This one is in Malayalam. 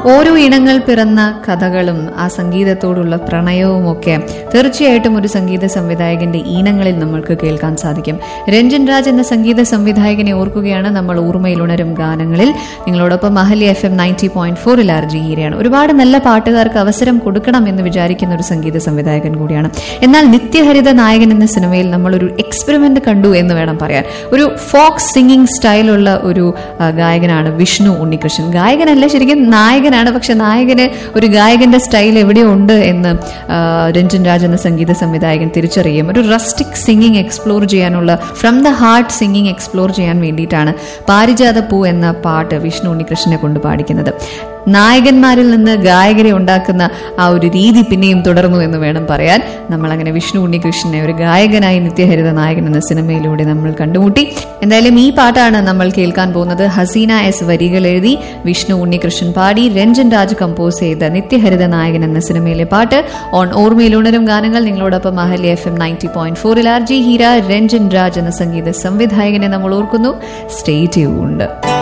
ഓരോ ഇണങ്ങൾ പിറന്ന കഥകളും ആ സംഗീതത്തോടുള്ള പ്രണയവും ഒക്കെ തീർച്ചയായിട്ടും ഒരു സംഗീത സംവിധായകന്റെ ഈണങ്ങളിൽ നമ്മൾക്ക് കേൾക്കാൻ സാധിക്കും രഞ്ജൻ രാജ് എന്ന സംഗീത സംവിധായകനെ ഓർക്കുകയാണ് നമ്മൾ ഓർമ്മയിൽ ഉണരും ഗാനങ്ങളിൽ നിങ്ങളോടൊപ്പം Mahali F M ninety point ഫോറിൽ ആർജി ഹീരയാണ് ഒരുപാട് നല്ല പാട്ടുകാർക്ക് അവസരം കൊടുക്കണം എന്ന് വിചാരിക്കുന്ന ഒരു സംഗീത സംവിധായകൻ കൂടിയാണ് എന്നാൽ നിത്യഹരിത നായകൻ എന്ന സിനിമയിൽ നമ്മൾ ഒരു എക്സ്പെരിമെന്റ് കണ്ടു എന്ന് വേണം പറയാൻ ഒരു ഫോക്ക് സിംഗിങ് സ്റ്റൈലുള്ള ഒരു ആ, ഗായകനാണ് വിഷ്ണു ഉണ്ണികൃഷ്ണൻ ഗായകനല്ല ശരിക്കും നായകനാണ് പക്ഷെ നായകന് ഒരു ഗായകന്റെ സ്റ്റൈൽ എവിടെയോ ഉണ്ട് എന്ന് ആ, രഞ്ജൻ രാജ് എന്ന സംഗീത സംവിധായകൻ തിരിച്ചറിയും ഒരു റസ്റ്റിക് സിംഗിങ് എക്സ്പ്ലോർ ചെയ്യാനുള്ള from the heart singing explore ചെയ്യാൻ വേണ്ടിയിട്ടാണ് പാരിജാത പൂ എന്ന പാട്ട് വിഷ്ണു ഉണ്ണികൃഷ്ണനെ കൊണ്ട് പാടിക്കുന്നത് നായകന്മാരിൽ നിന്ന് ഗായകരെ ഉണ്ടാക്കുന്ന ആ ഒരു രീതി പിന്നെയും തുടർന്നു എന്ന് വേണം പറയാൻ നമ്മൾ അങ്ങനെ വിഷ്ണു ഉണ്ണികൃഷ്ണനെ ഒരു ഗായകനായി നിത്യഹരിത നായകൻ എന്ന സിനിമയിലൂടെ നമ്മൾ കണ്ടുമുട്ടി എന്തായാലും ഈ പാട്ടാണ് നമ്മൾ കേൾക്കാൻ പോകുന്നത് ഹസീന എസ് വരികൾ എഴുതി വിഷ്ണു ഉണ്ണികൃഷ്ണൻ പാടി രഞ്ജൻ രാജ് കമ്പോസ് ചെയ്ത നിത്യഹരിത നായകൻ എന്ന സിനിമയിലെ പാട്ട് ഓൺ ഓർമ്മയിൽ ഉണരും ഗാനങ്ങൾ നിങ്ങളോടൊപ്പം Ahali F M ninety point ഫോറിൽ ആർ ജി ഹീര രഞ്ജൻ രാജ് എന്ന സംഗീത സംവിധായകനെ നമ്മൾ ഓർക്കുന്നു സ്റ്റേ ട്യൂൺഡ്